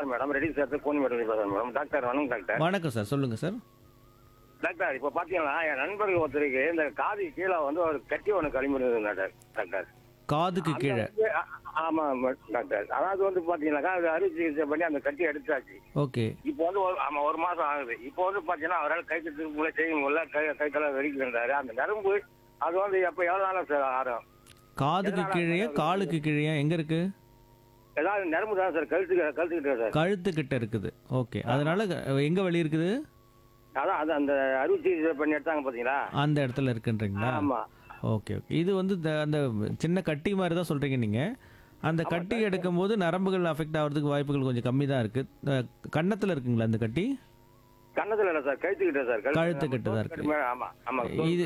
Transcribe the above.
பேசுறேன் madam ready சேர்த்து கோனி மேடம் பேசுறேன் மேடம் டாக்டர் வணக்கம் டாக்டர் வணக்கம் சார் சொல்லுங்கள் சார் டாக்டர் இப்போ பார்த்தீங்கன்னா என் நண்பர்கள் ஒருத்தருக்கு இந்த காது கீழே வந்து ஒரு கட்டி ஒன்று களிமண் டாக்டர் டாக்டர் காதுக்கு கீழே ஆ- ஆமா டாக்டர் அதாவது வந்து பாத்தீங்கன்னாக்கா அது அறுவை சிகிச்சை பண்ணி அந்த கட்டி எடுத்தாச்சு ஓகே இப்போ வந்து ஒரு ஆமா ஒரு மாசம் ஆகுது இப்போ வந்து பாத்தீங்கன்னா அவரால் கை கட்டுக்கு முடியல செய்ய முடியல கை கை தலை வெடிக்கிறாரு அந்த நரம்பு அது வந்து எப்ப எவ்வளவு நாளா சார் ஆறும் காதுக்கு கீழேயா காலுக்கு கீழேயா எங்க இருக்கு ஏதாவது நரம்பு தான் சார் கழுத்துக்கு கழுத்துக்கிட்டே சார் கழுத்துக்கிட்ட இருக்குது ஓகே அதனால க- எங்க வலி இருக்குது அதான் அது அந்த அறுவை சிகிச்சை பண்ணி எடுத்தாங்க பாத்தீங்களா அந்த இடத்துல இருக்குன்றீங்களா ஆமா ஓகே ஓகே இது வந்து இந்த- அந்த சின்ன கட்டி மாதிரி தான் சொல்றீங்க நீங்க அந்த கட்டி எடுக்கும்போது நரம்புகள் அஃபெக்ட் ஆகிறதுக்கு வாய்ப்புகள் கொஞ்சம் கம்மி தான் இருக்கு அஹ், கன்னத்துல இருக்குங்களா அந்த கட்டி கண்ணத்துல இல்ல சார் கழுத்துக்கிட்டே சார் கழுத்துக்கிட்ட தான் இருக்கு. ஆமா ஆமா இது